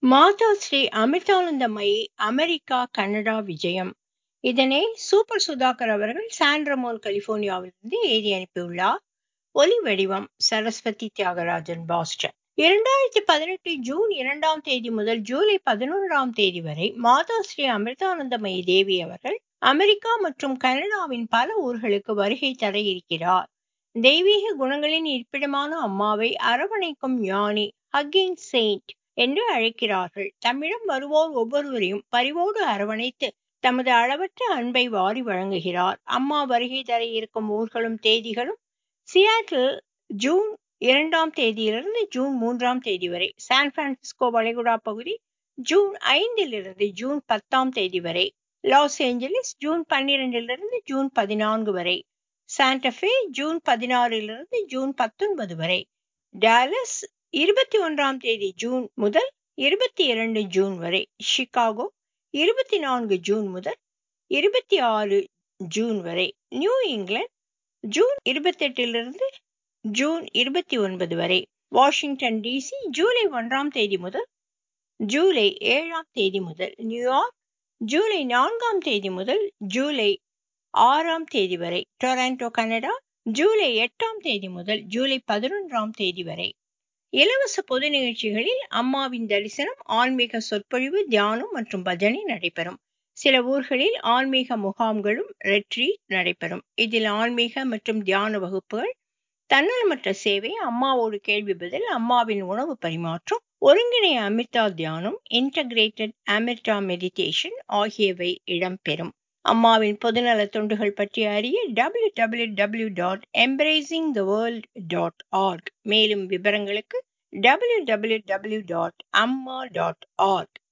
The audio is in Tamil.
மாதாஸ்ரீ அமிர்தானந்தமயி அமெரிக்கா கனடா விஜயம் இதனை சூப்பர் சுதாகர் அவர்கள் சான்ரமோன் கலிபோர்னியாவிலிருந்து எழுதி அனுப்பியுள்ளார் ஒலி வடிவம் சரஸ்வதி தியாகராஜன் பாஸ்டன் இரண்டாயிரத்தி பதினெட்டு ஜூன் இரண்டாம் தேதி முதல் ஜூலை பதினொன்றாம் தேதி வரை மாதாஸ்ரீ அமிர்தானந்தமயி தேவி அவர்கள் அமெரிக்கா மற்றும் கனடாவின் பல ஊர்களுக்கு வருகை தர இருக்கிறார் தெய்வீக குணங்களின் இருப்பிடமான அம்மாவை அரவணைக்கும் ஞானி ஹக்கிங் செயின்ட் என்று அழைக்கிறார்கள் தம்மிடம் வருவோர் ஒவ்வொருவரையும் பரிவோடு அரவணைத்து தமது அளவற்ற அன்பை வாரி வழங்குகிறார் அம்மா வருகை தர இருக்கும் ஊர்களும் தேதிகளும் சியாட்டில் ஜூன் இரண்டாம் தேதியிலிருந்து ஜூன் மூன்றாம் தேதி வரை சான் பிரான்சிஸ்கோ வளைகுடா பகுதி ஜூன் ஐந்திலிருந்து ஜூன் பத்தாம் தேதி வரை லாஸ் ஏஞ்சலிஸ் ஜூன் பன்னிரெண்டிலிருந்து ஜூன் பதினான்கு வரை சாண்டஃபே ஜூன் பதினாறிலிருந்து ஜூன் பத்தொன்பது வரை டாலஸ் இருபத்தி ஒன்றாம் தேதி ஜூன் முதல் இருபத்தி இரண்டு ஜூன் வரை சிகாகோ இருபத்தி நான்கு ஜூன் முதல் இருபத்தி ஆறு ஜூன் வரை நியூ இங்கிலாந்து ஜூன் இருபத்தெட்டிலிருந்து ஜூன் இருபத்தி ஒன்பது வரை வாஷிங்டன் டிசி ஜூலை ஒன்றாம் தேதி முதல் ஜூலை ஏழாம் தேதி முதல் நியூயார்க் ஜூலை நான்காம் தேதி முதல் ஜூலை ஆறாம் தேதி வரை டொராண்டோ கனடா ஜூலை எட்டாம் தேதி முதல் ஜூலை பதினொன்றாம் தேதி வரை இலவச பொது நிகழ்ச்சிகளில் அம்மாவின் தரிசனம் ஆன்மீக சொற்பொழிவு தியானம் மற்றும் பஜனை நடைபெறும் சில ஊர்களில் ஆன்மீக முகாம்களும் ரெட்ரீட் நடைபெறும் இதில் ஆன்மீக மற்றும் தியான வகுப்புகள் தன்னலமற்ற சேவை அம்மாவோடு கேள்வி பதில் அம்மாவின் உணவு பரிமாற்றம் ஒருங்கிணைய அமிர்தா தியானம் இன்டகிரேட்டட் அமிர்தா மெடிடேஷன் ஆகியவை இடம்பெறும் அம்மாவின் பொதுநல தொண்டுகள் பற்றி அறிய W W W dot embracing the world dot org மேலும் விவரங்களுக்கு W W W dot Amma dot arc